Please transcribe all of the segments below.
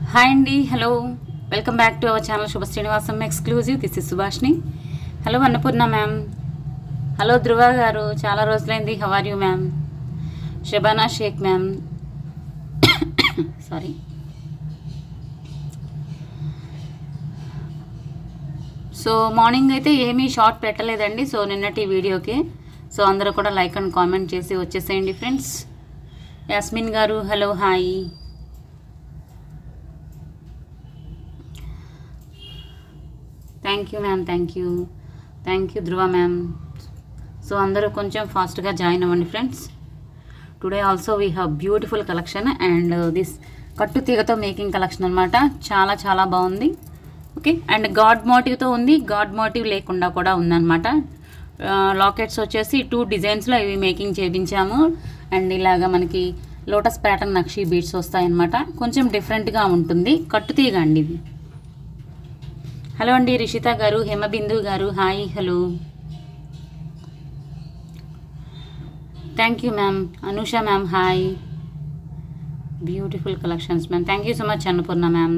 Hi అండి hello welcome back to our channel Subha Srinivasam exclusive this is Subhashini hello Annapurna ma'am hello Dhruva garu చాలా రోజులైంది how are you ma'am Shabana Sheikh ma'am sorry so morning అయితే ఏమీ short పెట్టలేదండి so నిన్నటి వీడియోకి సో అందరూ కూడా లైక్ అండ్ కామెంట్ చేసి వచ్చేసేయండి friends Yasmin garu hello hi thank you ma'am thank you thank you Dhruva ma'am so అందరూ కొంచెం ఫాస్ట్గా జాయిన్ అవ్వండి friends today also we have beautiful collection and this కట్టు తీగతో మేకింగ్ కలెక్షన్ అనమాట చాలా చాలా బాగుంది ఓకే అండ్ గాడ్ మోటివ్తో ఉంది గాడ్ మోటివ్ లేకుండా కూడా ఉందన్నమాట లాకెట్స్ వచ్చేసి టూ డిజైన్స్లో ఇవి మేకింగ్ చేయించాము అండ్ ఇలాగ మనకి లోటస్ ప్యాటర్న్ నక్షి బీడ్స్ వస్తాయన్నమాట కొంచెం డిఫరెంట్గా ఉంటుంది కట్టు తీగ అండి ఇది హలో అండి Rishitha garu Hemabindu garu hi hello thank you ma'am Anusha ma'am hi beautiful collections ma'am thank you so much Annapurna ma'am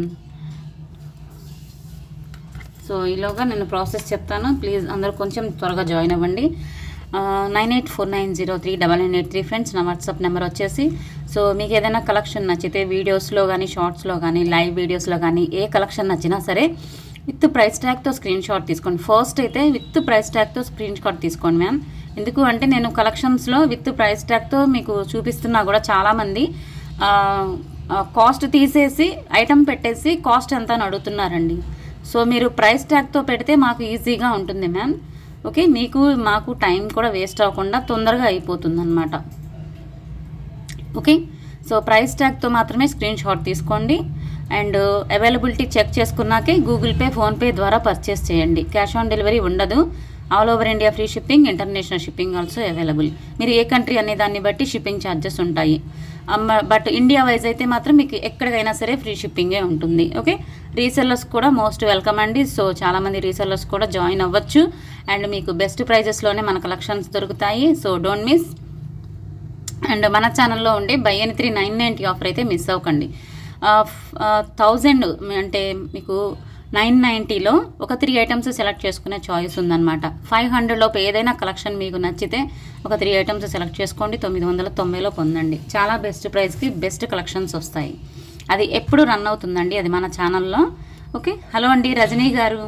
so ఈలోగా నేను ప్రాసెస్ చెప్తాను ప్లీజ్ అందరూ కొంచెం త్వరగా జాయిన్ అవ్వండి nine eight four nine zero three double nine eight three friends నా WhatsApp number వచ్చేసి so మీకు ఏదైనా కలెక్షన్ నచ్చితే వీడియోస్లో కానీ షార్ట్స్లో కానీ లైవ్ వీడియోస్లో కానీ ఏ కలెక్షన్ నచ్చినా సరే విత్ ప్రైస్ ట్యాగ్తో స్క్రీన్ షాట్ తీసుకోండి ఫస్ట్ అయితే విత్ ప్రైస్ ట్యాగ్తో స్క్రీన్ షాట్ తీసుకోండి మ్యామ్ ఎందుకు అంటే నేను కలెక్షన్స్లో విత్ ప్రైస్ ట్యాగ్తో మీకు చూపిస్తున్నా కూడా చాలామంది కాస్ట్ తీసేసి ఐటమ్ పెట్టేసి కాస్ట్ ఎంత అని అడుగుతున్నారండి సో మీరు ప్రైస్ ట్యాగ్తో పెడితే మాకు ఈజీగా ఉంటుంది మ్యామ్ ఓకే మీకు మాకు టైం కూడా వేస్ట్ అవ్వకుండా తొందరగా అయిపోతుంది అనమాట ఓకే సో ప్రైస్ ట్యాగ్తో మాత్రమే స్క్రీన్ షాట్ తీసుకోండి అండ్ అవైలబిలిటీ చెక్ చేసుకున్నాకే గూగుల్ పే ఫోన్పే ద్వారా పర్చేస్ చేయండి క్యాష్ ఆన్ డెలివరీ ఉండదు all over India free shipping international shipping also available మీరు ఏ కంట్రీ అనే దాన్ని బట్టి షిప్పింగ్ ఛార్జెస్ ఉంటాయి బట్ ఇండియా వైజ్ అయితే మాత్రం మీకు ఎక్కడికైనా సరే ఫ్రీ షిప్పింగే ఉంటుంది ఓకే రీసెల్లర్స్ కూడా మోస్ట్ వెల్కమ్ అండి సో చాలామంది రీసెల్లర్స్ కూడా జాయిన్ అవ్వచ్చు అండ్ మీకు బెస్ట్ ప్రైజెస్లోనే మన కలెక్షన్స్ దొరుకుతాయి సో డోంట్ మిస్ అండ్ మన ఛానల్లో ఉండే buy any three nine ninety offer అయితే మిస్ అవ్వకండి థౌజండ్ అంటే మీకు నైన్ నైంటీలో ఒక త్రీ ఐటమ్స్ సెలెక్ట్ చేసుకునే చాయిస్ ఉందన్నమాట ఫైవ్ హండ్రెడ్లోపు ఏదైనా కలెక్షన్ మీకు నచ్చితే ఒక త్రీ ఐటమ్స్ సెలెక్ట్ చేసుకోండి తొమ్మిది వందల తొంభైలో పొందండి చాలా బెస్ట్ ప్రైస్కి బెస్ట్ కలెక్షన్స్ వస్తాయి అది ఎప్పుడు రన్ అవుతుందండి అది మన ఛానల్లో ఓకే హలో అండి Rajani garu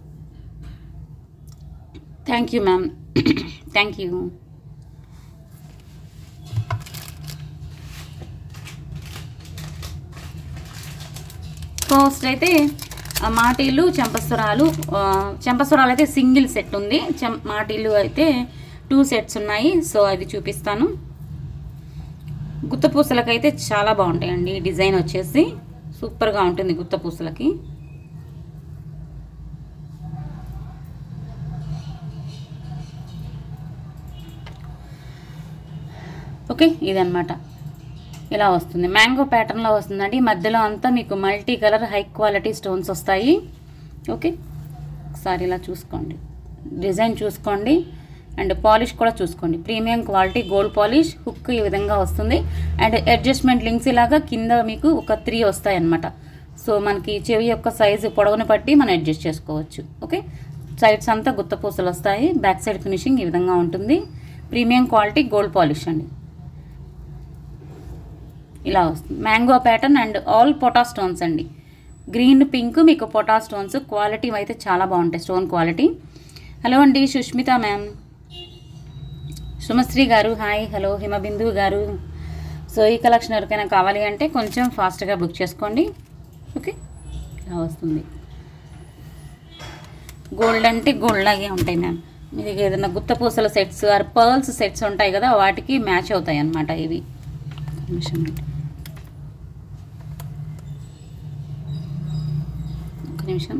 thank you ma'am thank you first అయితే ఆ మాటీలు చెంపస్వరాలు ఆ, చెంపస్వరాలు అయితే సింగిల్ సెట్ ఉంది చెం మాటీలు అయితే టూ సెట్స్ ఉన్నాయి సో అది చూపిస్తాను గుత్త పూసలకైతే చాలా బాగుంటాయండి ఈ డిజైన్ వచ్చేసి సూపర్గా ఉంటుంది గుత్త పూసలకి ఓకే ఇదన్నమాట ఇలా వస్తుంది మ్యాంగో ప్యాటర్న్లో వస్తుందండి మధ్యలో అంతా మీకు multi colour high quality stones వస్తాయి ఓకే ఒకసారి ఇలా చూసుకోండి డిజైన్ చూసుకోండి అండ్ పాలిష్ కూడా చూసుకోండి premium quality gold polish hook ఈ విధంగా వస్తుంది అండ్ అడ్జస్ట్మెంట్ లింక్స్ ఇలాగా కింద మీకు ఒక త్రీ వస్తాయి అన్నమాట సో మనకి చెవి యొక్క సైజు పొడవును బట్టి మనం అడ్జస్ట్ చేసుకోవచ్చు ఓకే సైడ్స్ అంతా గుత్త పూసలు వస్తాయి బ్యాక్ సైడ్ ఫినిషింగ్ ఈ విధంగా ఉంటుంది ప్రీమియం క్వాలిటీ గోల్డ్ పాలిష్ అండి ఇలా వస్తుంది mango pattern and all pota stones అండి గ్రీన్ పింక్ మీకు పొటా స్టోన్స్ క్వాలిటీ అయితే చాలా బాగుంటాయి స్టోన్ క్వాలిటీ హలో అండి సుష్మిత మ్యామ్ సుమశ్రీ గారు హాయ్ హలో హిమబిందు గారు సో ఈ కలెక్షన్ ఎవరికైనా కావాలి అంటే కొంచెం ఫాస్ట్గా బుక్ చేసుకోండి ఓకే ఇలా వస్తుంది గోల్డ్ అంటే గోల్డ్ లాగే ఉంటాయి మ్యామ్ మీకు ఏదైనా గుత్త పూసల సెట్స్ ఆర్ పర్ల్స్ సెట్స్ ఉంటాయి కదా వాటికి మ్యాచ్ అవుతాయి అన్నమాట ఇవి ఒక నిమిషం ఉండు. ఒక నిమిషం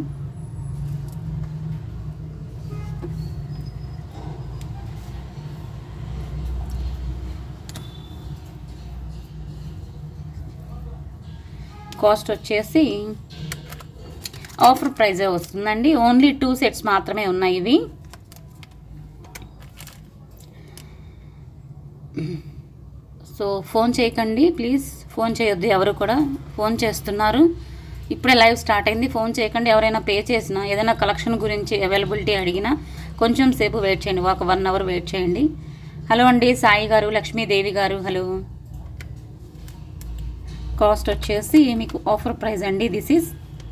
కాస్ట్ వచ్చేసి ఆఫర్ ప్రైజే వస్తుందండి ఓన్లీ టూ సెట్స్ మాత్రమే ఉన్నాయి ఇవి సో ఫోన్ చేయకండి ప్లీజ్ ఫోన్ చేయొద్దు ఎవరు కూడా ఫోన్ చేస్తున్నారు ఇప్పుడే లైవ్ స్టార్ట్ అయింది ఫోన్ చేయకండి ఎవరైనా పే చేసినా ఏదైనా కలెక్షన్ గురించి అవైలబిలిటీ అడిగినా కొంచెం సేపు వెయిట్ చేయండి ఒక వన్ అవర్ వెయిట్ చేయండి హలో అండి సాయి గారు లక్ష్మీదేవి గారు హలో కాస్ట్ వచ్చేసి మీకు ఆఫర్ ప్రైస్ అండి this is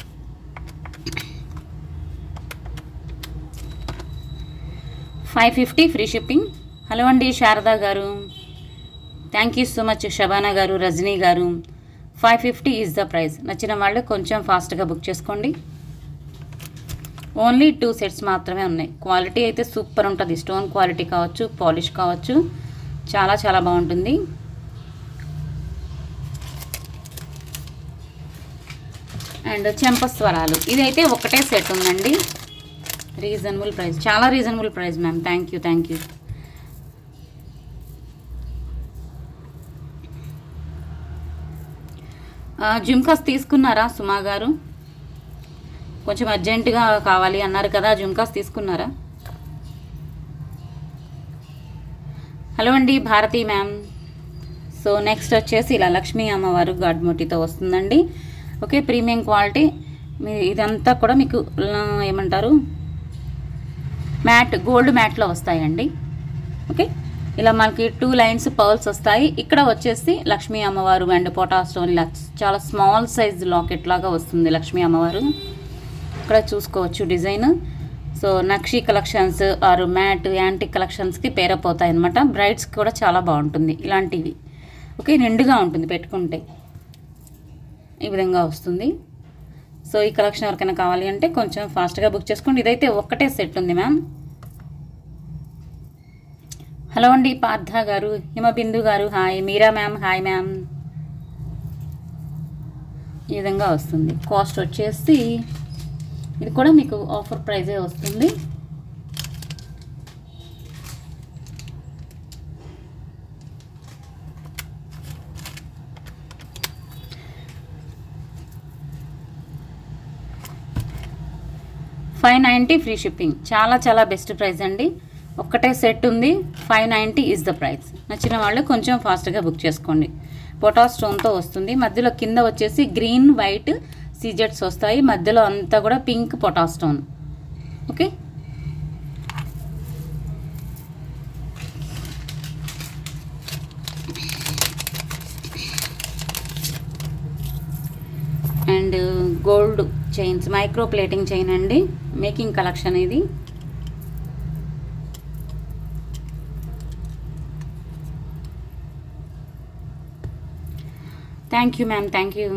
five fifty free shipping hello అండి Sharada garu thank you so much Shabana garu Rajani garu five fifty is the price నచ్చిన వాళ్ళు కొంచెం ఫాస్ట్గా బుక్ చేసుకోండి ఓన్లీ టూ సెట్స్ మాత్రమే ఉన్నాయి క్వాలిటీ అయితే సూపర్ ఉంటుంది స్టోన్ క్వాలిటీ కావచ్చు పాలిష్ కావచ్చు చాలా చాలా బాగుంటుంది అండ్ చెంపస్వరాలు ఇదైతే ఒకటే సెట్ ఉందండి రీజనబుల్ ప్రైస్ చాలా reasonable price ma'am thank you thank you jhumkas తీసుకున్నారా సుమా గారు కొంచెం అర్జెంటుగా కావాలి అన్నారు కదా జుమ్కాస్ తీసుకున్నారా హలో అండి భారతి మ్యామ్ సో నెక్స్ట్ వచ్చేసి ఇలా లక్ష్మీ అమ్మవారు గాడ్మోటితో వస్తుందండి ఓకే ప్రీమియం క్వాలిటీ మీ ఇదంతా కూడా మీకు ఆ, ఏమంటారు మ్యాట్ గోల్డ్ మ్యాట్లో వస్తాయండి ఓకే ఇలా మనకి టూ లైన్స్ పర్ల్స్ వస్తాయి ఇక్కడ వచ్చేసి లక్ష్మీ అమ్మవారు అండ్ పొటా స్టోన్ ఇలా చాలా స్మాల్ సైజ్ లాకెట్ లాగా వస్తుంది లక్ష్మీ అమ్మవారు ఇక్కడ చూసుకోవచ్చు డిజైన్ సో నక్షి కలెక్షన్స్ ఆరు మ్యాట్ యాంటిక్ కలెక్షన్స్కి పేరప్ అవుతాయి అనమాట బ్రైడ్స్కి కూడా చాలా బాగుంటుంది ఇలాంటివి ఓకే నిండుగా ఉంటుంది పెట్టుకుంటే ఈ విధంగా వస్తుంది సో ఈ కలెక్షన్ ఎవరికైనా కావాలి అంటే కొంచెం ఫాస్ట్గా బుక్ చేసుకోండి ఇదైతే ఒక్కటే సెట్ ఉంది మ్యామ్ హలో అండి Partha garu Himabindu garu hi Meera ma'am hi ma'am ఈ విధంగా వస్తుంది కాస్ట్ వచ్చేసి ఇది కూడా మీకు ఆఫర్ ప్రైజే వస్తుంది ఫైవ్ నైంటీ ఫ్రీ షిప్పింగ్ చాలా చాలా బెస్ట్ ప్రైస్ అండి ఒక్కటే సెట్ ఉంది five ninety is the price నచ్చిన వాళ్ళు కొంచెం ఫాస్ట్గా బుక్ చేసుకోండి పొటా స్టోన్తో వస్తుంది మధ్యలో కింద వచ్చేసి గ్రీన్ వైట్ సీజెట్స్ వస్తాయి మధ్యలో అంతా కూడా పింక్ పొటా stone okay and gold chains micro plating chain అండి మేకింగ్ కలెక్షన్ ఇది thank you ma'am thank you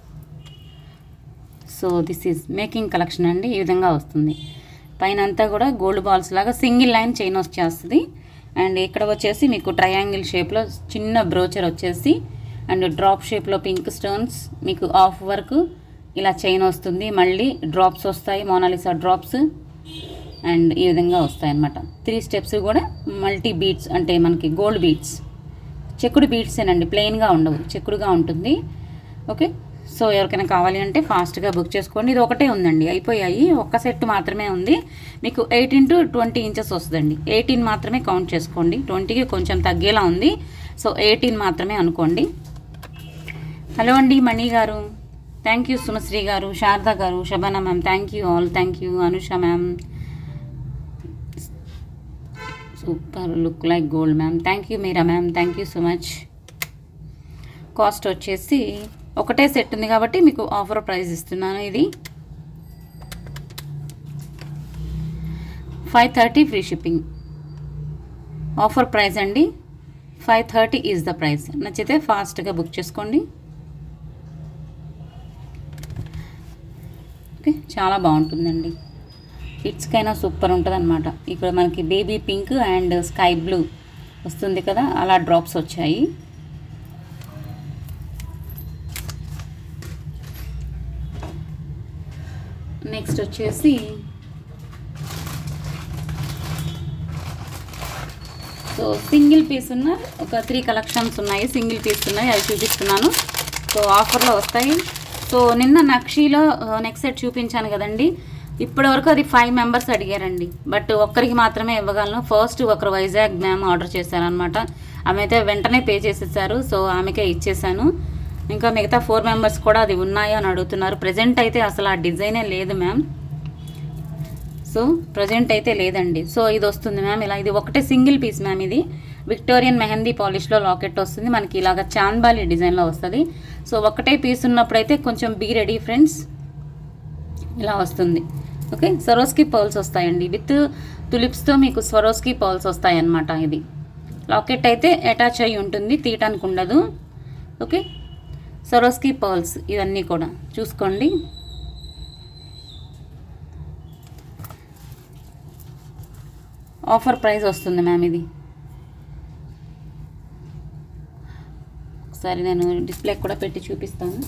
so this is making collection అండి ఈ విధంగా వస్తుంది పైన అంతా కూడా గోల్డ్ బాల్స్ లాగా సింగిల్ లైన్ చైన్ వచ్చేస్తుంది అండ్ ఇక్కడ వచ్చేసి మీకు ట్రయాంగిల్ షేప్లో చిన్న బ్రోచర్ వచ్చేసి అండ్ డ్రాప్ షేప్లో పింక్ స్టోన్స్ మీకు ఆఫ్ వర్క్ ఇలా చైన్ వస్తుంది మళ్ళీ డ్రాప్స్ వస్తాయి మోనాలిసా డ్రాప్స్ అండ్ ఈ విధంగా వస్తాయి అన్నమాట త్రీ స్టెప్స్ కూడా మల్టీ బీట్స్ అంటే మనకి గోల్డ్ బీట్స్ చెక్కుడు బీట్సేనండి ప్లెయిన్గా ఉండవు చెక్కుడుగా ఉంటుంది ఓకే సో ఎవరికైనా కావాలి అంటే ఫాస్ట్గా బుక్ చేసుకోండి ఇది ఒకటే ఉందండి అయిపోయాయి ఒక్క సెట్ మాత్రమే ఉంది మీకు ఎయిటీన్ టు ట్వంటీ ఇంచెస్ వస్తుందండి ఎయిటీన్ మాత్రమే కౌంట్ చేసుకోండి ట్వంటీకి కొంచెం తగ్గేలా ఉంది సో ఎయిటీన్ మాత్రమే అనుకోండి హలో అండి మణి గారు థ్యాంక్ యూ సుమశ్రీ గారు శారద గారు Shabana ma'am thank you all thank you Anusha ma'am super look like gold ma'am thank you Meera ma'am thank you so much cost వచ్చేసి ఒకటే సెట్ ఉంది కాబట్టి మీకు ఆఫర్ ప్రైస్ ఇస్తున్నాను ఇది five thirty free shipping offer price అండి five thirty is the price నచ్చితే ఫాస్ట్గా బుక్ చేసుకోండి ఓకే చాలా బాగుంటుందండి కిడ్స్కైనా సూపర్ ఉంటుంది అనమాట ఇక్కడ మనకి baby pink and sky blue వస్తుంది కదా అలా డ్రాప్స్ వచ్చాయి నెక్స్ట్ వచ్చేసి సో సింగిల్ పీస్ ఉన్న ఒక త్రీ కలెక్షన్స్ ఉన్నాయి సింగిల్ పీస్ ఉన్నాయి అవి చూపిస్తున్నాను సో ఆఫర్లో వస్తాయి సో నిన్న నక్షీలో నెక్స్ట్ సెట్ చూపించాను కదండి ఇప్పటి వరకు అది ఫైవ్ మెంబర్స్ అడిగారండి బట్ ఒక్కరికి మాత్రమే ఇవ్వగలను ఫస్ట్ ఒకరు వైజాగ్ మ్యామ్ ఆర్డర్ చేశారనమాట ఆమె అయితే వెంటనే పే చేసేసారు సో ఆమెకే ఇచ్చేసాను ఇంకా మిగతా ఫోర్ మెంబర్స్ కూడా అది ఉన్నాయా అని అడుగుతున్నారు ప్రజెంట్ అయితే అసలు ఆ డిజైనే లేదు మ్యామ్ సో ప్రజెంట్ అయితే లేదండి సో ఇది వస్తుంది మ్యామ్ ఇలా ఇది ఒకటే సింగిల్ పీస్ మ్యామ్ ఇది విక్టోరియన్ మెహందీ పాలిష్లో లాకెట్ వస్తుంది మనకి ఇలాగ చాంబాలి డిజైన్లో వస్తుంది సో ఒకటే పీస్ ఉన్నప్పుడైతే కొంచెం బీ రెడీ ఫ్రెండ్స్ ఇలా వస్తుంది ఓకే సరోస్కి పర్ల్స్ వస్తాయండి విత్ తులిప్స్తో మీకు స్వరోస్కి పర్ల్స్ వస్తాయి అన్నమాట ఇది లాకెట్ అయితే అటాచ్ అయి ఉంటుంది తీయటానికి ఉండదు ఓకే సరోస్కి పర్ల్స్ ఇవన్నీ కూడా చూసుకోండి ఆఫర్ ప్రైస్ వస్తుంది మ్యామ్ ఇది ఒకసారి నేను డిస్ప్లే కూడా పెట్టి చూపిస్తాను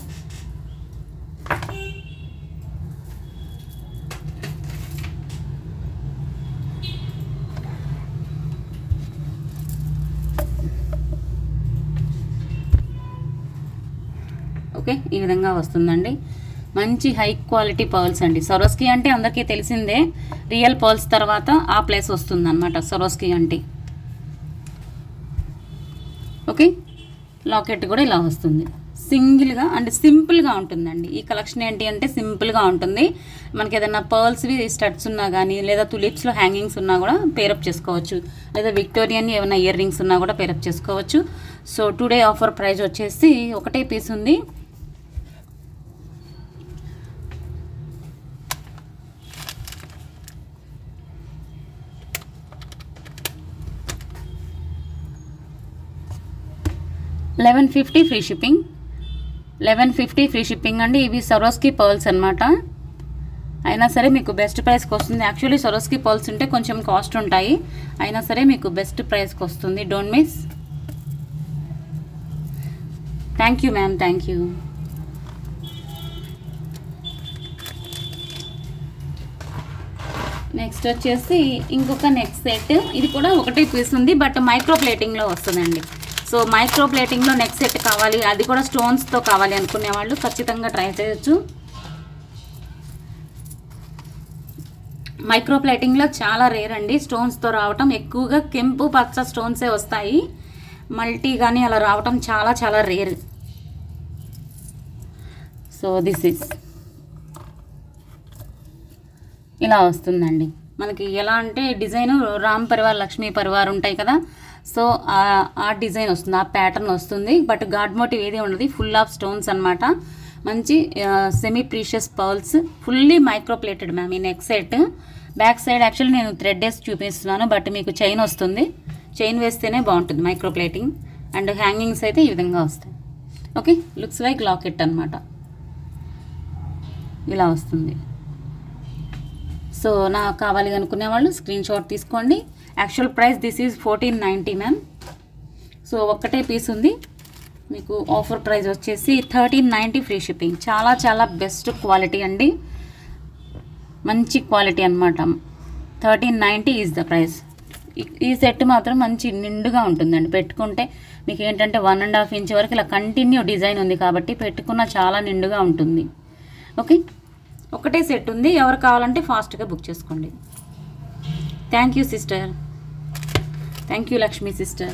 ఓకే ఈ విధంగా వస్తుందండి మంచి హై క్వాలిటీ పర్ల్స్ అండి సరోస్కి అంటే అందరికీ తెలిసిందే రియల్ పర్ల్స్ తర్వాత ఆ ప్లేస్ వస్తుంది అనమాట సరోస్కి అంటే ఓకే లాకెట్ కూడా ఇలా వస్తుంది సింగిల్గా అంటే సింపుల్గా ఉంటుందండి ఈ కలెక్షన్ ఏంటి అంటే సింపుల్గా ఉంటుంది మనకి ఏదైనా పర్ల్స్వి స్టడ్స్ ఉన్నా కానీ లేదా తులిప్స్లో హ్యాంగింగ్స్ ఉన్నా కూడా పేరప్ చేసుకోవచ్చు లేదా విక్టోరియన్ ఏమైనా ఇయర్ రింగ్స్ ఉన్నా కూడా పేరప్ చేసుకోవచ్చు సో టుడే ఆఫర్ ప్రైస్ వచ్చేసి ఒకటే పీస్ ఉంది eleven fifty free shipping eleven fifty free shipping అండి ఇవి సరోస్కి పర్ల్స్ అనమాట అయినా సరే మీకు బెస్ట్ ప్రైస్కి వస్తుంది యాక్చువల్లీ సరోస్కి పర్ల్స్ ఉంటే కొంచెం కాస్ట్ ఉంటాయి అయినా సరే మీకు బెస్ట్ ప్రైస్కి వస్తుంది don't miss thank you ma'am thank you next వచ్చేసి ఇంకొక నెక్స్ట్ సెట్ ఇది కూడా ఒకటే పీస్ ఉంది బట్ మైక్రో ప్లేటింగ్లో వస్తుందండి సో మైక్రో ప్లేటింగ్లో నెక్స్ట్ సెట్ కావాలి అది కూడా స్టోన్స్తో కావాలి అనుకునే వాళ్ళు ఖచ్చితంగా ట్రై చేయొచ్చు మైక్రో ప్లేటింగ్లో చాలా రేర్ అండి స్టోన్స్తో రావటం ఎక్కువగా కెంపు పచ్చ స్టోన్సే వస్తాయి మల్టీ కానీ అలా రావటం చాలా చాలా రేర్ సో దిస్ ఇస్ ఇలా వస్తుందండి మనకి ఎలా అంటే డిజైన్ రామ్ పరివార్ లక్ష్మీ పరివార్ ఉంటాయి కదా సో ఆ- ఆ డిజైన్ వస్తుంది ఆ ప్యాటర్న్ వస్తుంది బట్ గాడ్ మోటివ్ ఏది ఉండదు ఫుల్ ఆఫ్ స్టోన్స్ అన్నమాట మంచి semi precious pearls fully microplated ma'am ఈ neck set back side actually నేను థ్రెడ్ వేసి చూపిస్తున్నాను బట్ మీకు చైన్ వస్తుంది చైన్ వేస్తేనే బాగుంటుంది మైక్రోప్లేటింగ్ అండ్ హ్యాంగింగ్స్ అయితే ఈ విధంగా వస్తాయి ఓకే లుక్స్ లైక్ లాకెట్ అన్నమాట ఇలా వస్తుంది సో నాకు కావాలి అనుకునే వాళ్ళు స్క్రీన్ షాట్ తీసుకోండి actual price this is fourteen ninety ma'am so ఒక్కటే పీస్ ఉంది మీకు ఆఫర్ ప్రైస్ వచ్చేసి థర్టీన్ నైంటీ ఫ్రీ షిప్పింగ్ చాలా చాలా బెస్ట్ క్వాలిటీ అండి మంచి క్వాలిటీ అనమాట thirteen ninety is the price ఈ సెట్ మాత్రం మంచి నిండుగా ఉంటుందండి పెట్టుకుంటే మీకు ఏంటంటే వన్ అండ్ హాఫ్ ఇంచ్ వరకు ఇలా కంటిన్యూ డిజైన్ ఉంది కాబట్టి పెట్టుకున్న చాలా నిండుగా ఉంటుంది ఓకే ఒకటే సెట్ ఉంది ఎవరు కావాలంటే ఫాస్ట్గా బుక్ చేసుకోండి thank you sister thank you Lakshmi sister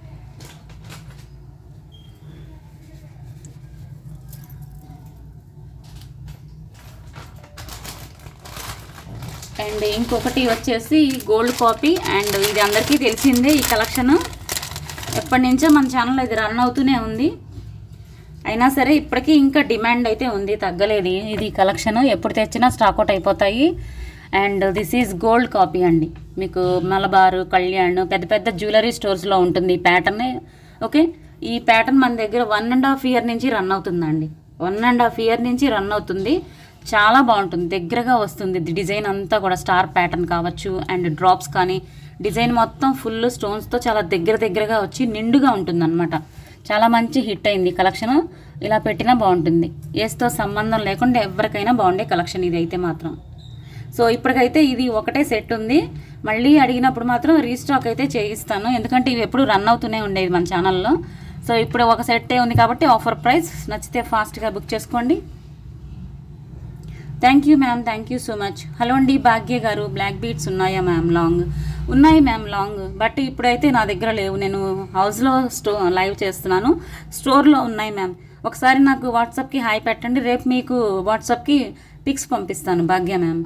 and ఇంకొకటి వచ్చేసి గోల్డ్ కాపీ అండ్ ఇది అందరికీ తెలిసిందే ఈ కలెక్షన్ ఎప్పటి నుంచో మన ఛానల్లో ఇది రన్ అవుతూనే ఉంది అయినా సరే ఇప్పటికీ ఇంకా డిమాండ్ అయితే ఉంది తగ్గలేదు ఇది కలెక్షన్ ఎప్పుడు తెచ్చినా స్టాక్ అవుట్ అయిపోతాయి and this is gold copy అండి మీకు మలబారు కళ్యాణ్ పెద్ద పెద్ద జ్యువెలరీ స్టోర్స్లో ఉంటుంది ఈ ప్యాటర్న్ ఓకే ఈ ప్యాటర్న్ మన దగ్గర వన్ అండ్ హాఫ్ ఇయర్ నుంచి రన్ అవుతుందండి వన్ అండ్ హాఫ్ ఇయర్ నుంచి రన్ అవుతుంది చాలా బాగుంటుంది దగ్గరగా వస్తుంది డిజైన్ అంతా కూడా స్టార్ ప్యాటర్న్ కావచ్చు అండ్ డ్రాప్స్ కానీ డిజైన్ మొత్తం ఫుల్ స్టోన్స్తో చాలా దగ్గర దగ్గరగా వచ్చి నిండుగా ఉంటుంది అనమాట చాలా మంచి హిట్ అయింది కలెక్షన్ ఇలా పెట్టినా బాగుంటుంది ఏస్తో సంబంధం లేకుండా ఎవరికైనా బాగుండే కలెక్షన్ ఇది అయితే మాత్రం సో ఇప్పటికైతే ఇది ఒకటే సెట్ ఉంది మళ్ళీ అడిగినప్పుడు మాత్రం రీస్టాక్ అయితే చేయిస్తాను ఎందుకంటే ఇవి ఎప్పుడు రన్ అవుతూనే ఉండేది మన ఛానల్లో సో ఇప్పుడు ఒక సెట్టే ఉంది కాబట్టి ఆఫర్ ప్రైస్ నచ్చితే ఫాస్ట్గా బుక్ చేసుకోండి thank you ma'am thank you so much hello అండి భాగ్య గారు బ్లాక్ బీట్స్ ఉన్నాయా మ్యామ్ లాంగ్ ఉన్నాయి మ్యామ్ లాంగ్ బట్ ఇప్పుడైతే నా దగ్గర లేవు నేను హౌస్లో స్టో లైవ్ చేస్తున్నాను స్టోర్లో ఉన్నాయి మ్యామ్ ఒకసారి నాకు వాట్సాప్కి హాయ్ పెట్టండి రేపు మీకు వాట్సాప్కి పిక్స్ పంపిస్తాను Bhagya ma'am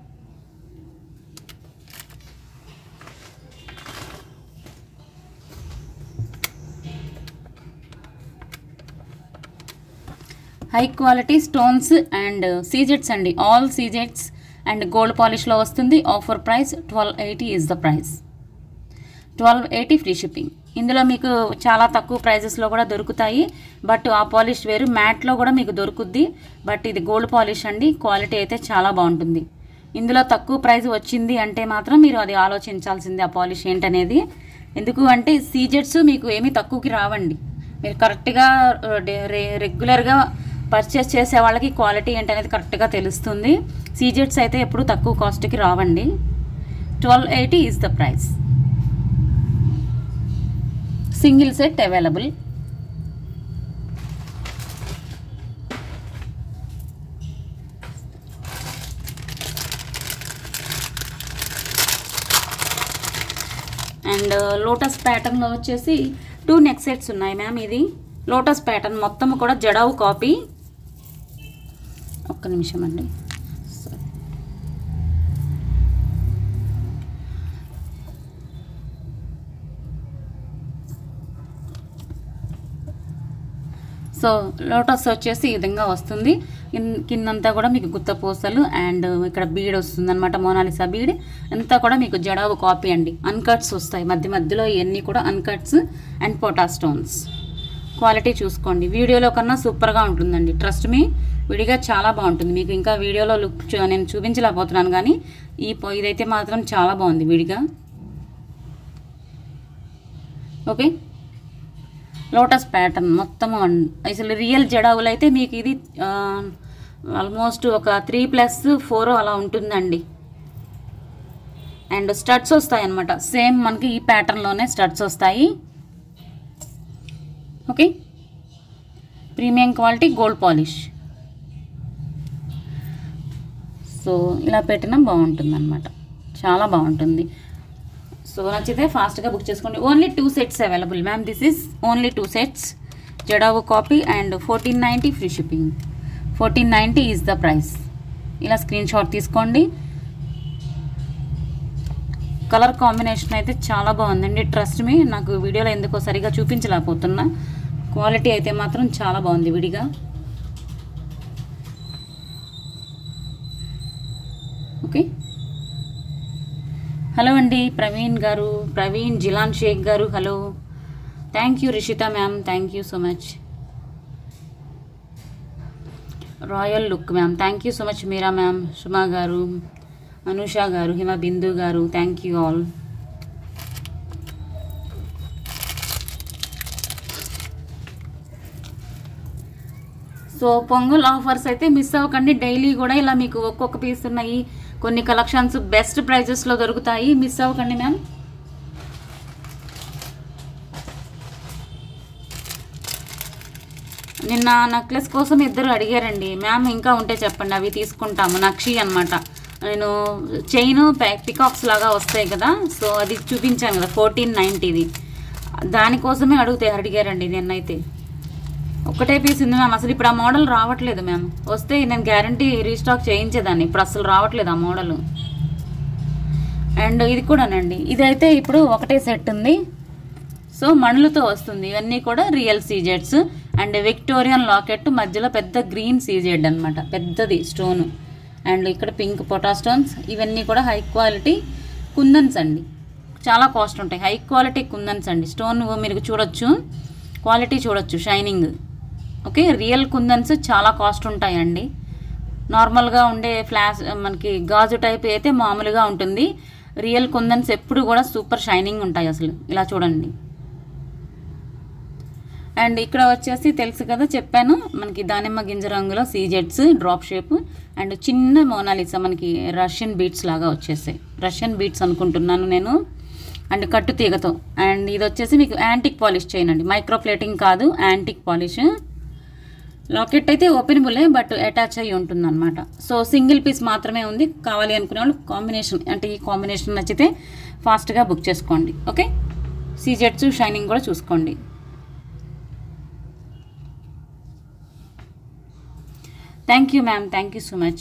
high quality stones and సీజెట్స్ అండి ఆల్ సీజెట్స్ అండ్ గోల్డ్ పాలిష్లో వస్తుంది offer price twelve eighty is the price twelve eighty free shipping ఇందులో మీకు చాలా తక్కువ ప్రైజెస్లో కూడా దొరుకుతాయి బట్ ఆ పాలిష్ వేరు మ్యాట్లో కూడా మీకు దొరుకుద్ది బట్ ఇది గోల్డ్ పాలిష్ అండి క్వాలిటీ అయితే చాలా బాగుంటుంది ఇందులో తక్కువ ప్రైస్ వచ్చింది అంటే మాత్రం మీరు అది ఆలోచించాల్సింది ఆ పాలిష్ ఏంటనేది ఎందుకు అంటే సీజెట్స్ మీకు ఏమీ తక్కువకి రావండి మీరు కరెక్ట్గా రెగ్యులర్గా పర్చేస్ చేసే వాళ్ళకి క్వాలిటీ ఏంటనేది కరెక్ట్గా తెలుస్తుంది సీజెట్స్ అయితే ఎప్పుడు తక్కువ కాస్ట్కి రావండి twelve eighty is the price single set available and lotus ప్యాటర్న్లో వచ్చేసి టూ నెక్ సెట్స్ ఉన్నాయి మ్యామ్ ఇది లోటస్ ప్యాటర్న్ మొత్తం కూడా జడావు కాపీ ఒక్క నిమిషం అండి సో లోటస్ వచ్చేసి ఈ విధంగా వస్తుంది కిన్- కిందంతా కూడా మీకు గుత్త పూసలు అండ్ ఇక్కడ బీడ్ వస్తుంది అనమాట మోనాలిసా బీడ్ అంతా కూడా మీకు జడావు కాపీ అండి అన్కట్స్ వస్తాయి మధ్య మధ్యలో ఇవన్నీ కూడా అన్కట్స్ అండ్ పొటా స్టోన్స్ క్వాలిటీ చూసుకోండి వీడియోలో కన్నా సూపర్గా ఉంటుందండి ట్రస్ట్ మీ విడిగా చాలా బాగుంటుంది మీకు ఇంకా వీడియోలో లుక్ చూ- నేను చూపించలేకపోతున్నాను కానీ ఈ పో- ఇదైతే మాత్రం చాలా బాగుంది విడిగా ఓకే లోటస్ ప్యాటర్న్ మొత్తం అన్- అసలు రియల్ జడావులు అయితే మీకు ఇది ఆల్మోస్ట్ ఒక త్రీ ప్లస్ ఫోర్ అలా ఉంటుందండి అండ్ స్టడ్స్ వస్తాయి అనమాట సేమ్ మనకి ఈ ప్యాటర్న్లోనే స్టడ్స్ వస్తాయి okay premium quality gold polish so ఇలా పెట్టినా బాగుంటుంది అనమాట చాలా బాగుంటుంది సో నచ్చితే ఫాస్ట్గా బుక్ చేసుకోండి only two sets available ma'am this is only two sets jadau copy and fourteen ninety free shipping fourteen ninety is the price ఇలా స్క్రీన్ షాట్ తీసుకోండి కలర్ కాంబినేషన్ అయితే చాలా బాగుందండి ట్రస్ట్ మీ నాకు వీడియోలో ఎందుకో సరిగా చూపించలేకపోతున్నా క్వాలిటీ అయితే మాత్రం చాలా బాగుంది విడిగా ఓకే హలో అండి ప్రవీణ్ గారు ప్రవీణ్ జిలాన్ షేక్ గారు hello thank you Rishitha ma'am thank you so much royal look ma'am thank you so much Meera ma'am Suma గారు అనుష గారు హిమ బిందు గారు thank you all so Pongal offers అయితే మిస్ అవ్వకండి డైలీ కూడా ఇలా మీకు ఒక్కొక్క పీస్ ఉన్నాయి కొన్ని కలెక్షన్స్ బెస్ట్ ప్రైజెస్లో దొరుకుతాయి మిస్ అవ్వకండి మ్యామ్ నిన్న నెక్లెస్ కోసం ఇద్దరు అడిగారండి మ్యామ్ ఇంకా ఉంటే చెప్పండి అవి తీసుకుంటాము నక్షి అనమాట నేను చైన్ పికాక్స్ లాగా వస్తాయి కదా సో అది చూపించాను కదా ఫోర్టీన్ నైంటీది దానికోసమే అడిగితే అడిగారండి నిన్నైతే ఒకటే పీస్ ఉంది మ్యామ్ అసలు ఇప్పుడు ఆ మోడల్ రావట్లేదు మ్యామ్ వస్తే నేను గ్యారంటీ రీస్టాక్ చేయించేదాన్ని ఇప్పుడు అసలు రావట్లేదు ఆ మోడల్ అండ్ ఇది కూడానండి ఇదైతే ఇప్పుడు ఒకటే సెట్ ఉంది సో మణులతో వస్తుంది ఇవన్నీ కూడా రియల్ సీజెడ్స్ అండ్ విక్టోరియన్ లాకెట్ మధ్యలో పెద్ద గ్రీన్ సీజెడ్ అనమాట పెద్దది స్టోన్ అండ్ ఇక్కడ పింక్ పొటా స్టోన్స్ ఇవన్నీ కూడా హై క్వాలిటీ కుందన్స్ అండి చాలా కాస్ట్ ఉంటాయి హై క్వాలిటీ కుందన్స్ అండి స్టోన్ మీరు చూడొచ్చు క్వాలిటీ చూడొచ్చు షైనింగ్ ఓకే రియల్ కుందన్స్ చాలా కాస్ట్ ఉంటాయండి నార్మల్గా ఉండే ఫ్లాష్ మనకి గాజు టైప్ అయితే మామూలుగా ఉంటుంది రియల్ కుందన్స్ ఎప్పుడు కూడా సూపర్ షైనింగ్ ఉంటాయి అసలు ఇలా చూడండి అండ్ ఇక్కడ వచ్చేసి తెలుసు కదా చెప్పాను మనకి దానిమ్మ గింజ రంగులో సీజెట్స్ డ్రాప్ షేప్ అండ్ చిన్న మోనాలిసా మనకి రష్యన్ బీట్స్ లాగా వచ్చేసాయి రష్యన్ బీట్స్ అనుకుంటున్నాను నేను అండ్ కట్టు తీగతో అండ్ ఇది వచ్చేసి మీకు యాంటిక్ పాలిష్ చైన్ అండి మైక్రో ప్లేటింగ్ కాదు యాంటిక్ పాలిష్ లాకెట్ అయితే ఓపెనబులే బట్ అటాచ్ అయ్యి ఉంటుంది అనమాట సో సింగిల్ పీస్ మాత్రమే ఉంది కావాలి అనుకునే వాళ్ళు కాంబినేషన్ అంటే ఈ కాంబినేషన్ నచ్చితే ఫాస్ట్గా బుక్ చేసుకోండి ఓకే సీజెట్స్ షైనింగ్ కూడా చూసుకోండి thank you ma'am thank you so much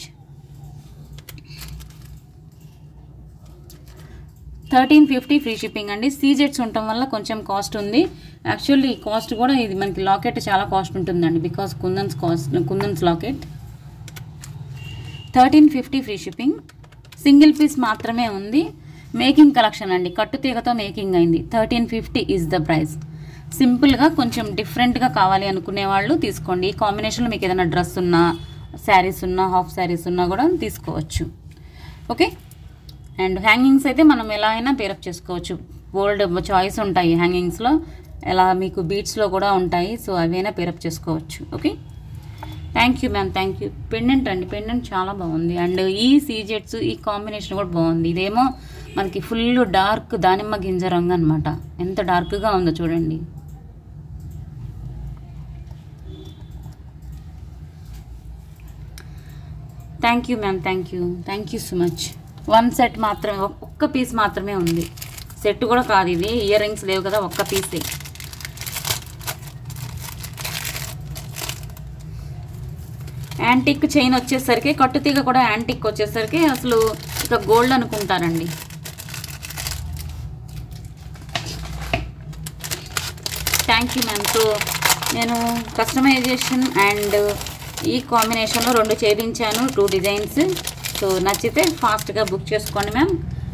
thirteen fifty free shipping అండి సీజెట్స్ ఉండటం వల్ల కొంచెం కాస్ట్ ఉంది యాక్చువల్లీ కాస్ట్ కూడా ఇది మనకి లాకెట్ చాలా కాస్ట్ ఉంటుందండి because kundans cost kundans locket thirteen fifty free shipping single piece మాత్రమే ఉంది మేకింగ్ కలెక్షన్ అండి కట్టుతీగతో మేకింగ్ అయింది thirteen fifty is the price సింపుల్గా కొంచెం డిఫరెంట్గా కావాలి అనుకునే వాళ్ళు తీసుకోండి ఈ కాంబినేషన్లో మీకు ఏదైనా డ్రెస్ ఉన్నా శారీస్ ఉన్నా హాఫ్ శారీస్ ఉన్నా కూడా తీసుకోవచ్చు ఓకే అండ్ హ్యాంగింగ్స్ అయితే మనం ఎలా అయినా పేరప్ చేసుకోవచ్చు బోల్డ్ చాయిస్ ఉంటాయి హ్యాంగింగ్స్లో ఎలా మీకు బీట్స్లో కూడా ఉంటాయి సో అవైనా పేరప్ చేసుకోవచ్చు okay thank you ma'am thank you pendant అండి పెండెంట్ చాలా బాగుంది అండ్ ఈ సీజెట్స్ ఈ కాంబినేషన్ కూడా బాగుంది ఇదేమో మనకి ఫుల్ డార్క్ దానిమ్మ గింజ రంగు అనమాట ఎంత డార్క్గా ఉందో చూడండి thank you ma'am thank you thank you so much one set మాత్రమే ఒక్క పీస్ మాత్రమే ఉంది సెట్ కూడా కాదు ఇది ఇయర్ రింగ్స్ లేవు కదా ఒక్క పీసే యాంటిక్ చైన్ వచ్చేసరికి కట్టుతీగ కూడా యాంటిక్ వచ్చేసరికి అసలు ఇక గోల్డ్ అనుకుంటారండి థ్యాంక్ యూ మ్యామ్ సో నేను కస్టమైజేషన్ అండ్ ఈ కాంబినేషన్లో రెండు చేయించాను టూ డిజైన్స్ సో నచ్చితే ఫాస్ట్గా బుక్ చేసుకోండి మ్యామ్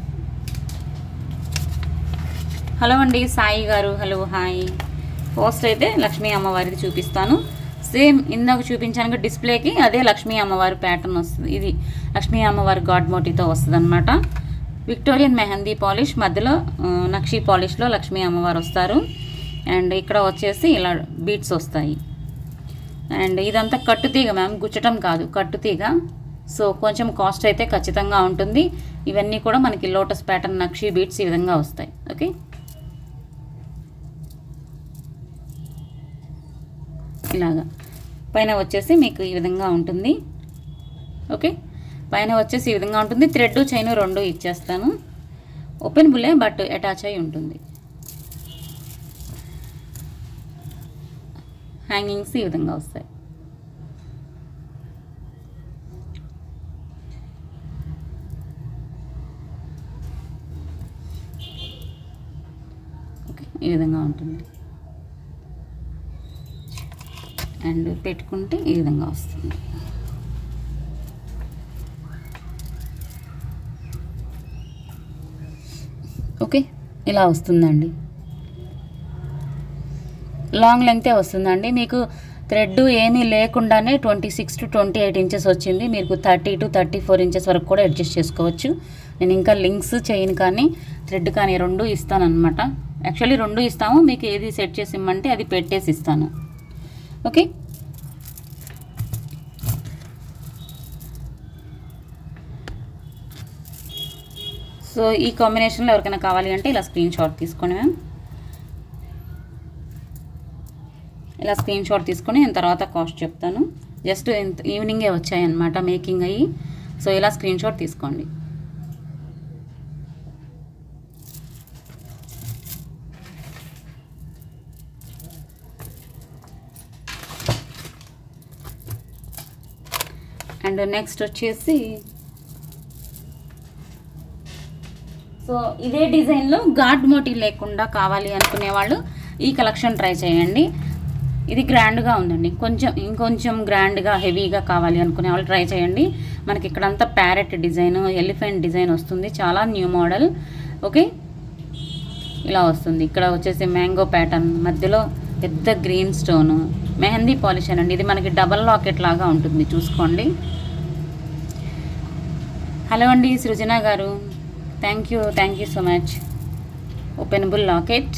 హలో అండి సాయి గారు హలో హాయ్ పోస్ట్ అయితే లక్ష్మీ అమ్మవారిది చూపిస్తాను సేమ్ ఇందాక చూపించాను డిస్ప్లేకి అదే లక్ష్మీ అమ్మవారి ప్యాటర్న్ వస్తుంది ఇది లక్ష్మీ అమ్మవారి గాడ్ మోటీతో వస్తుంది అనమాట విక్టోరియన్ మెహందీ పాలిష్ మధ్యలో ఆ, నక్షీ పాలిష్లో లక్ష్మీ అమ్మవారు వస్తారు అండ్ ఇక్కడ వచ్చేసి ఇలా బీట్స్ వస్తాయి అండ్ ఇదంతా కట్టుతీగ మ్యామ్ గుచ్చటం కాదు కట్టుతీగ సో కొంచెం కాస్ట్ అయితే ఖచ్చితంగా ఉంటుంది ఇవన్నీ కూడా మనకి లోటస్ ప్యాటర్న్ నక్షి బీట్స్ ఈ విధంగా వస్తాయి ఓకే ఇలాగా పైన వచ్చేసి మీకు ఈ విధంగా ఉంటుంది ఓకే పైన వచ్చేసి ఈ విధంగా ఉంటుంది థ్రెడ్ చైన్ రెండు ఇచ్చేస్తాను ఓపెన్ బుల్లే బట్ అటాచ్ అయి ఉంటుంది హ్యాంగింగ్స్ ఈ విధంగా వస్తాయి ఓకే ఈ విధంగా ఉంటుంది అండ్ పెట్టుకుంటే ఈ విధంగా వస్తుంది ఓకే ఇలా వస్తుందండి లాంగ్ లెంగ్తే వస్తుందండి మీకు థ్రెడ్ ఏమీ లేకుండానే twenty six to twenty eight inches వచ్చింది మీకు thirty to thirty four inches వరకు కూడా అడ్జస్ట్ చేసుకోవచ్చు నేను ఇంకా లింక్స్ చేయను కానీ థ్రెడ్ కానీ రెండు ఇస్తాను అనమాట యాక్చువల్లీ రెండు ఇస్తాము మీకు ఏది సెట్ చేసి ఇమ్మంటే అది పెట్టేసి ఇస్తాను ఓకే సో ఈ కాంబినేషన్లో ఎవరికైనా కావాలి అంటే ఇలా స్క్రీన్ షాట్ తీసుకోండి మ్యామ్ ఇలా స్క్రీన్ షాట్ తీసుకొని నేను తర్వాత కాస్ట్ చెప్తాను జస్ట్ ఇంత ఈవినింగే వచ్చాయన్నమాట మేకింగ్ అయ్యి సో ఇలా స్క్రీన్ షాట్ తీసుకోండి అండ్ నెక్స్ట్ వచ్చేసి సో ఇదే డిజైన్లో గాడ్ మోటివ్ లేకుండా కావాలి అనుకునే వాళ్ళు ఈ కలెక్షన్ ట్రై చేయండి ఇది గ్రాండ్గా ఉందండి కొంచెం ఇంకొంచెం గ్రాండ్గా హెవీగా కావాలి అనుకునే వాళ్ళు ట్రై చేయండి మనకి ఇక్కడంతా ప్యారెట్ డిజైన్ ఎలిఫెంట్ డిజైన్ వస్తుంది చాలా న్యూ మోడల్ ఓకే ఇలా వస్తుంది ఇక్కడ వచ్చేసి మ్యాంగో ప్యాటర్న్ మధ్యలో పెద్ద గ్రీన్ స్టోన్ మెహందీ పాలిష్ అండి ఇది మనకి డబల్ లాకెట్ లాగా ఉంటుంది చూసుకోండి హలో అండి సృజన గారు thank you thank you so much openable locket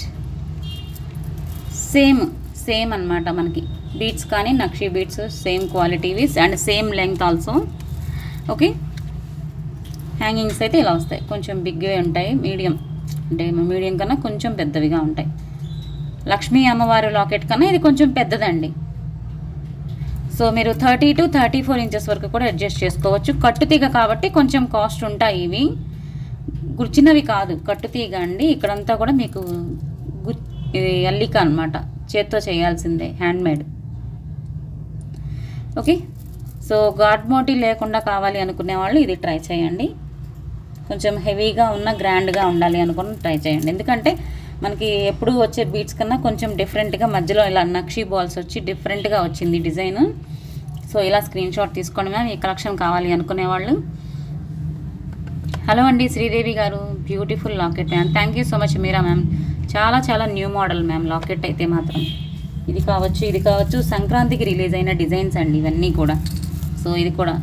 same same అన్నమాట మనకి బీట్స్ కానీ nakshi beads same qualities and same length also okay hangings అయితే ఇలా వస్తాయి కొంచెం బిగ్గా ఉంటాయి మీడియం అంటే మీడియం కన్నా కొంచెం పెద్దవిగా ఉంటాయి లక్ష్మీ అమ్మవారి లాకెట్ కన్నా ఇది కొంచెం పెద్దదండి సో మీరు thirty to thirty four inches వరకు కూడా అడ్జస్ట్ చేసుకోవచ్చు కట్టుతీగ కాబట్టి కొంచెం కాస్ట్ ఉంటాయి ఇవి గుర్చినవి కాదు కట్టుతీగ అండి ఇక్కడంతా కూడా మీకు గు ఇది అల్లిక అనమాట చేత్తో చేయాల్సిందే హ్యాండ్మేడ్ ఓకే సో గాడ్ మోటీ లేకుండా కావాలి అనుకునే వాళ్ళు ఇది ట్రై చేయండి కొంచెం హెవీగా ఉన్న గ్రాండ్గా ఉండాలి అనుకుని ట్రై చేయండి ఎందుకంటే మనకి ఎప్పుడు వచ్చే బీట్స్ కన్నా కొంచెం డిఫరెంట్గా మధ్యలో ఇలా నక్షీ బాల్స్ వచ్చి డిఫరెంట్గా వచ్చింది డిజైన్ సో ఇలా స్క్రీన్ షాట్ తీసుకోండి మ్యామ్ ఈ కలెక్షన్ కావాలి అనుకునే వాళ్ళు హలో అండి శ్రీదేవి గారు beautiful locket ma'am thank you so much Meera ma'am చాలా చాలా న్యూ మోడల్ మ్యామ్ లాకెట్ అయితే మాత్రం ఇది కావచ్చు ఇది కావచ్చు సంక్రాంతికి రిలీజ్ అయిన డిజైన్స్ అండి ఇవన్నీ కూడా సో ఇది కూడా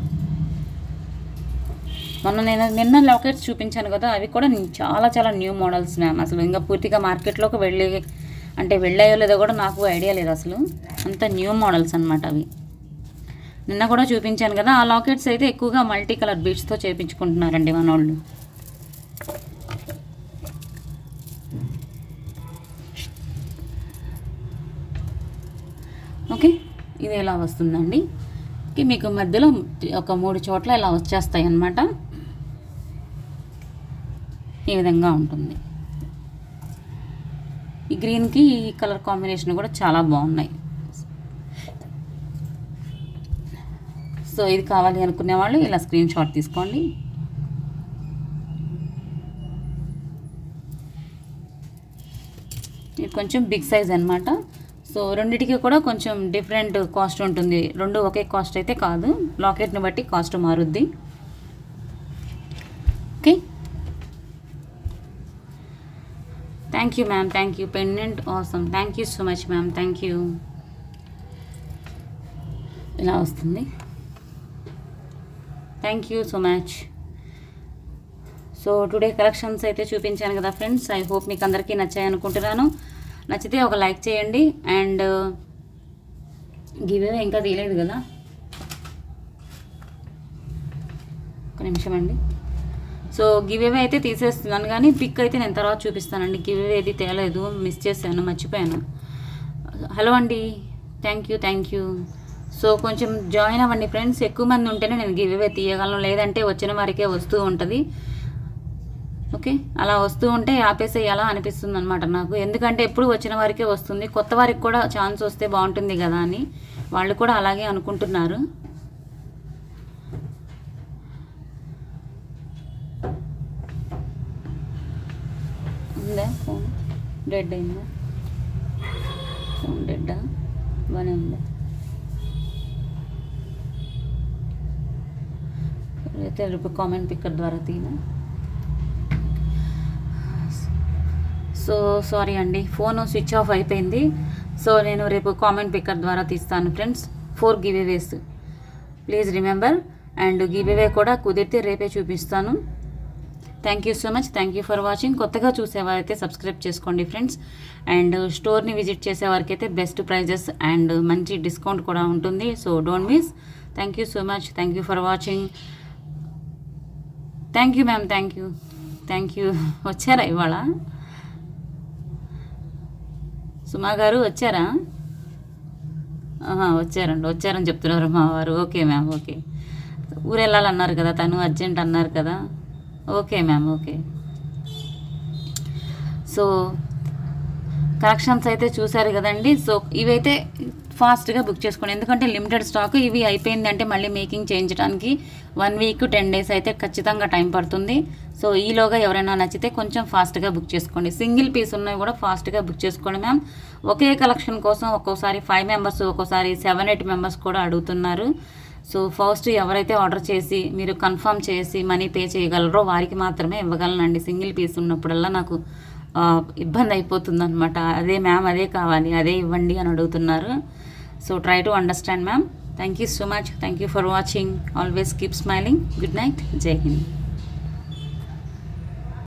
మొన్న నేను నిన్న లాకెట్స్ చూపించాను కదా అవి కూడా చాలా చాలా న్యూ మోడల్స్ మ్యామ్ అసలు ఇంకా పూర్తిగా మార్కెట్లోకి వెళ్ళి అంటే వెళ్ళాయో లేదో కూడా నాకు ఐడియా లేదు అసలు అంత న్యూ మోడల్స్ అనమాట అవి నిన్న కూడా చూపించాను కదా ఆ లాకెట్స్ అయితే ఎక్కువగా మల్టీ కలర్ బీడ్స్తో చేపించుకుంటున్నారండి మన వాళ్ళు ఓకే ఇది ఇలా వస్తుందండి ఓకే మీకు మధ్యలో ఒక మూడు చోట్ల ఇలా వచ్చేస్తాయి అన్నమాట ఈ విధంగా ఉంటుంది ఈ గ్రీన్కి ఈ కలర్ కాంబినేషన్ కూడా చాలా బాగున్నాయి సో ఇది కావాలి అనుకునే వాళ్ళు ఇలా స్క్రీన్ షాట్ తీసుకోండి ఇది కొంచెం బిగ్ సైజ్ అనమాట సో రెండిటికి కూడా కొంచెం డిఫరెంట్ కాస్ట్ ఉంటుంది రెండు ఒకే కాస్ట్ అయితే కాదు లాకెట్ని బట్టి కాస్ట్ మారుద్ది okay thank you ma'am thank you pendant awesome thank you so much ma'am thank you ఇలా వస్తుంది thank you so much so today collections అయితే చూపించాను కదా ఫ్రెండ్స్ ఐ హోప్ మీకు అందరికీ నచ్చాయి అనుకుంటున్నాను నచ్చితే ఒక లైక్ చేయండి అండ్ గివ్ అవే ఇంకా తీయలేదు కదా ఒక నిమిషం అండి సో గివ్ అవే అయితే తీసేస్తున్నాను కానీ పిక్ అయితే నేను తర్వాత చూపిస్తానండి గివ్ అవే ఏది తేలేదు మిస్ చేశాను మర్చిపోయాను హలో అండి thank you thank you so కొంచెం జాయిన్ అవ్వండి ఫ్రెండ్స్ ఎక్కువ మంది ఉంటేనే నేను గివ్ అవే తీయగలను లేదంటే వచ్చిన వారికే వస్తూ ఉంటుంది ఓకే అలా వస్తూ ఉంటే ఆపేసేయాలా అనిపిస్తుంది అనమాట నాకు ఎందుకంటే ఎప్పుడు వచ్చిన వారికే వస్తుంది కొత్త వారికి కూడా ఛాన్స్ వస్తే బాగుంటుంది కదా అని వాళ్ళు కూడా అలాగే అనుకుంటున్నారు ఉందా ఫోన్ డెడ్ అయిందా ఫోన్ డెడ్డా బాగానే ఉందా అయితే రేపు కామెంట్ పిక్కర్ ద్వారా తీనా సో సారీ అండి ఫోన్ స్విచ్ ఆఫ్ అయిపోయింది సో నేను రేపు కామెంట్ పిక్కర్ ద్వారా తీస్తాను friends for giveaways please remember and giveaway కూడా కుదిరితే రేపే చూపిస్తాను thank you so much thank you for watching కొత్తగా చూసేవారైతే సబ్స్క్రైబ్ చేసుకోండి ఫ్రెండ్స్ అండ్ స్టోర్ని విజిట్ చేసేవారికి అయితే బెస్ట్ ప్రైజెస్ అండ్ మంచి డిస్కౌంట్ కూడా ఉంటుంది so don't miss thank you so much thank you for watching thank you ma'am thank you thank you వచ్చారా ఇవాళ సుమా గారు వచ్చారా ఆహా, వచ్చారండి వచ్చారని చెప్తున్నారు మా వారు ఓకే మ్యామ్ ఓకే ఊరు వెళ్ళాలన్నారు కదా తను అర్జెంట్ అన్నారు కదా okay ma'am okay so collections అయితే చూసారు కదండి సో ఇవైతే ఫాస్ట్గా బుక్ చేసుకోండి ఎందుకంటే లిమిటెడ్ స్టాక్ ఇవి అయిపోయింది అంటే మళ్ళీ మేకింగ్ చేయించడానికి వన్ వీక్ టెన్ డేస్ అయితే ఖచ్చితంగా టైం పడుతుంది సో ఈలోగా ఎవరైనా నచ్చితే కొంచెం ఫాస్ట్గా బుక్ చేసుకోండి సింగిల్ పీస్ ఉన్నవి కూడా ఫాస్ట్గా బుక్ చేసుకోండి మ్యామ్ ఒకే కలెక్షన్ కోసం ఒక్కోసారి ఫైవ్ మెంబర్స్ ఒక్కోసారి సెవెన్ ఎయిట్ మెంబర్స్ కూడా అడుగుతున్నారు సో ఫస్ట్ ఎవరైతే ఆర్డర్ చేసి మీరు కన్ఫర్మ్ చేసి మనీ పే చేయగలరో వారికి మాత్రమే ఇవ్వగలనండి సింగిల్ పీస్ ఉన్నప్పుడల్లా నాకు ఆ, ఇబ్బంది అయిపోతుంది అనమాట అదే మ్యామ్ అదే కావాలి అదే ఇవ్వండి అని అడుగుతున్నారు so try to understand ma'am thank you so much thank you for watching always keep smiling good night Jai Hind